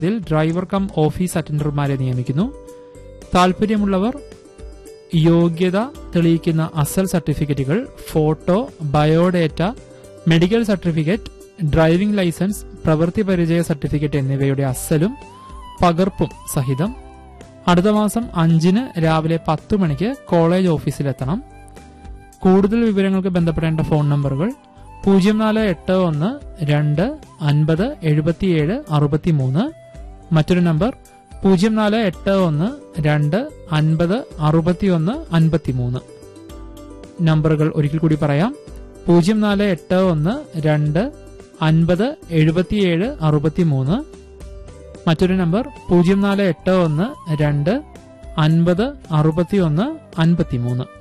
ഇതിൽ driver cum office അറ്റൻഡർമാരെ നിയമിക്കുന്നു താൽപ്പര്യമുള്ളവർ യോഗ്യത തെളിയിക്കുന്ന അസൽ സർട്ടിഫിക്കറ്റുകൾ photo biodata medical certificate driving licence പ്രവൃത്തി പരിചയ സർട്ടിഫിക്കറ്റ് എന്നിവയുടെ അസലും പകർപ്പും സഹിതം അടുത്ത മാസം അഞ്ചിന് രാവിലെ പത്ത് മണിക്ക് കോളേജ് ഓഫീസിലെത്തണം കൂടുതൽ വിവരങ്ങൾക്ക് ബന്ധപ്പെടേണ്ട ഫോൺ നമ്പറുകൾ പൂജ്യം നാല് എട്ട് ഒന്ന് രണ്ട് അൻപത് എഴുപത്തിയേഴ് അറുപത്തിമൂന്ന് മറ്റൊരു നമ്പർ പൂജ്യം നാല് എട്ട് ഒന്ന് രണ്ട് അൻപത് അറുപത്തിയൊന്ന് അൻപത്തിമൂന്ന് നമ്പറുകൾ ഒരിക്കൽ കൂടി പറയാം പൂജ്യം നാല് എട്ട് ഒന്ന് രണ്ട് അൻപത് എഴുപത്തിയേഴ് അറുപത്തിമൂന്ന് മറ്റൊരു നമ്പർ പൂജ്യം നാല് എട്ട് ഒന്ന് രണ്ട് അൻപത് അറുപത്തിയൊന്ന് അൻപത്തിമൂന്ന്